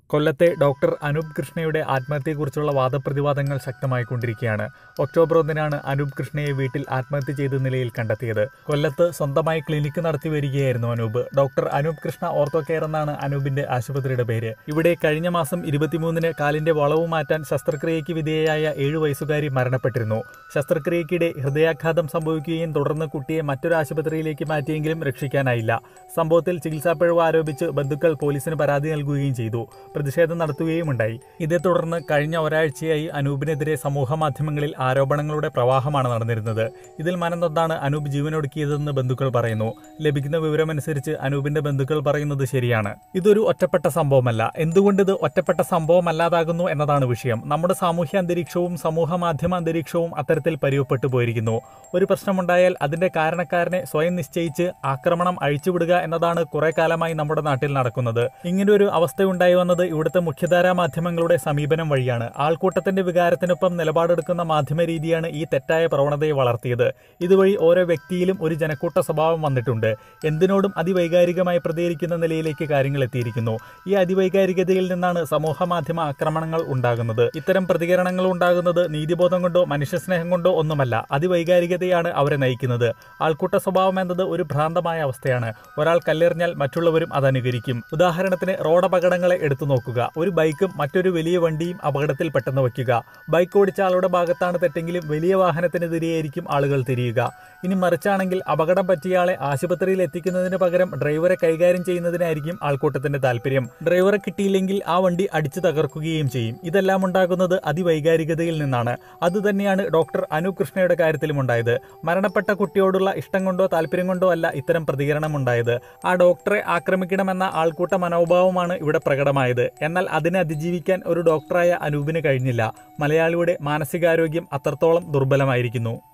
കൊല്ലത്തെ ഡോക്ടർ അനൂപ് കൃഷ്ണയുടെ ആത്മഹത്യയെക്കുറിച്ചുള്ള വാദപ്രതിവാദങ്ങൾ ശക്തമായിക്കൊണ്ടിരിക്കുകയാണ് ഒക്ടോബർ ഒന്നിനാണ് അനൂപ് കൃഷ്ണയെ വീട്ടിൽ ആത്മഹത്യ ചെയ്ത നിലയിൽ കണ്ടെത്തിയത് കൊല്ലത്ത് സ്വന്തമായി ക്ലിനിക്ക് നടത്തി വരികയായിരുന്നു Anoop doctor Anoop Krishna ortho care എന്നാണ് അനൂപിന്റെ ആശുപത്രിയുടെ പേര് ഇവിടെ കഴിഞ്ഞ മാസം ഇരുപത്തിമൂന്നിന് കാലിന്റെ വളവ് മാറ്റാൻ ശസ്ത്രക്രിയയ്ക്ക് വിധേയയായ ഏഴു വയസ്സുകാരി മരണപ്പെട്ടിരുന്നു ശസ്ത്രക്രിയയ്ക്കിടെ ഹൃദയാഘാതം സംഭവിക്കുകയും തുടർന്ന് കുട്ടിയെ മറ്റൊരു ആശുപത്രിയിലേക്ക് മാറ്റിയെങ്കിലും രക്ഷിക്കാനായില്ല സംഭവത്തിൽ ചികിത്സാപ്പിഴവ് ആരോപിച്ച് ബന്ധുക്കൾ പോലീസിന് പരാതി നൽകുകയും ചെയ്തു പ്രതിഷേധം നടത്തുകയുമുണ്ടായി ഇതേ തുടർന്ന് കഴിഞ്ഞ ഒരാഴ്ചയായി അനൂപിനെതിരെ സമൂഹ മാധ്യമങ്ങളിൽ ആരോപണങ്ങളുടെ പ്രവാഹമാണ് നടന്നിരുന്നത് ഇതിൽ മനംനൊന്നാണ് അനൂപ് ജീവനൊടുക്കിയതെന്ന് ബന്ധുക്കൾ പറയുന്നു ലഭിക്കുന്ന വിവരമനുസരിച്ച് അനൂപിന്റെ ബന്ധുക്കൾ പറയുന്നത് ശരിയാണ് ഇതൊരു ഒറ്റപ്പെട്ട സംഭവമല്ല എന്തുകൊണ്ട് ഇത് ഒറ്റപ്പെട്ട സംഭവമല്ലാതാകുന്നു എന്നതാണ് വിഷയം നമ്മുടെ സാമൂഹ്യ അന്തരീക്ഷവും സമൂഹ മാധ്യമ അന്തരീക്ഷവും അത്തരത്തിൽ പരിവപ്പെട്ടു പോയിരിക്കുന്നു ഒരു പ്രശ്നമുണ്ടായാൽ അതിന്റെ കാരണക്കാരനെ സ്വയം നിശ്ചയിച്ച് ആക്രമണം അഴിച്ചുവിടുക എന്നതാണ് കുറെ കാലമായി നമ്മുടെ നാട്ടിൽ നടക്കുന്നത് ഇങ്ങനൊരു അവസ്ഥയുണ്ടായി വന്നത് ഇവിടുത്തെ മുഖ്യധാരാ മാധ്യമങ്ങളുടെ സമീപനം വഴിയാണ് ആൾക്കൂട്ടത്തിന്റെ വികാരത്തിനൊപ്പം നിലപാടെടുക്കുന്ന മാധ്യമ രീതിയാണ് ഈ തെറ്റായ പ്രവണതയെ വളർത്തിയത് ഇതുവഴി ഓരോ വ്യക്തിയിലും ഒരു ജനക്കൂട്ട സ്വഭാവം വന്നിട്ടുണ്ട് എന്തിനോടും അതിവൈകാരികമായി പ്രതികരിക്കുന്ന നിലയിലേക്ക് കാര്യങ്ങൾ എത്തിയിരിക്കുന്നു ഈ അതിവൈകാരികതയിൽ നിന്നാണ് സമൂഹ മാധ്യമ ആക്രമണങ്ങൾ ഉണ്ടാകുന്നത് ഇത്തരം പ്രതികരണങ്ങൾ ഉണ്ടാകുന്നത് നീതിബോധം കൊണ്ടോ മനുഷ്യസ്നേഹം കൊണ്ടോ ഒന്നുമല്ല അതിവൈകാരികതയാണ് അവരെ നയിക്കുന്നത് ആൾക്കൂട്ട സ്വഭാവം എന്നത് ഒരു ഭ്രാന്തമായ അവസ്ഥയാണ് ഒരാൾ കല്ലെറിഞ്ഞാൽ മറ്റുള്ളവരും അത് അനുകരിക്കും ഉദാഹരണത്തിന് റോഡപകടങ്ങളെ എടുത്തു നോക്കുക ഒരു ബൈക്കും മറ്റൊരു വലിയ വണ്ടിയും അപകടത്തിൽ പെട്ടെന്ന് വയ്ക്കുക ബൈക്ക് ഓടിച്ച ആളുടെ ഭാഗത്താണ് തെറ്റെങ്കിലും വലിയ വാഹനത്തിനെതിരെയായിരിക്കും ആളുകൾ തിരിയുക ഇനി മറിച്ചാണെങ്കിൽ അപകടം പറ്റിയ ആളെ ആശുപത്രിയിൽ എത്തിക്കുന്നതിന് പകരം ഡ്രൈവറെ കൈകാര്യം ചെയ്യുന്നതിനായിരിക്കും ആൾക്കൂട്ടത്തിന്റെ താല്പര്യം ഡ്രൈവറെ കിട്ടിയില്ലെങ്കിൽ ആ വണ്ടി അടിച്ചു തകർക്കുകയും ചെയ്യും ഇതെല്ലാം ഉണ്ടാകുന്നത് അതിവൈകാരികതയിൽ നിന്നാണ് അതുതന്നെയാണ് ഡോക്ടർ അനൂപ് കൃഷ്ണയുടെ കാര്യത്തിലും ഉണ്ടായത് മരണപ്പെട്ട കുട്ടിയോടുള്ള ഇഷ്ടം കൊണ്ടോ താല്പര്യം കൊണ്ടോ അല്ല ഇത്തരം പ്രതികരണം ഉണ്ടായത് ആ ഡോക്ടറെ ആക്രമിക്കണമെന്ന ആൾക്കൂട്ട മനോഭാവമാണ് ഇവിടെ പ്രകടമായത് എന്നാൽ അതിനെ അതിജീവിക്കാൻ ഒരു ഡോക്ടറായ അനൂപിന് കഴിഞ്ഞില്ല മലയാളിയുടെ മാനസികാരോഗ്യം അത്രത്തോളം ദുർബലമായിരിക്കുന്നു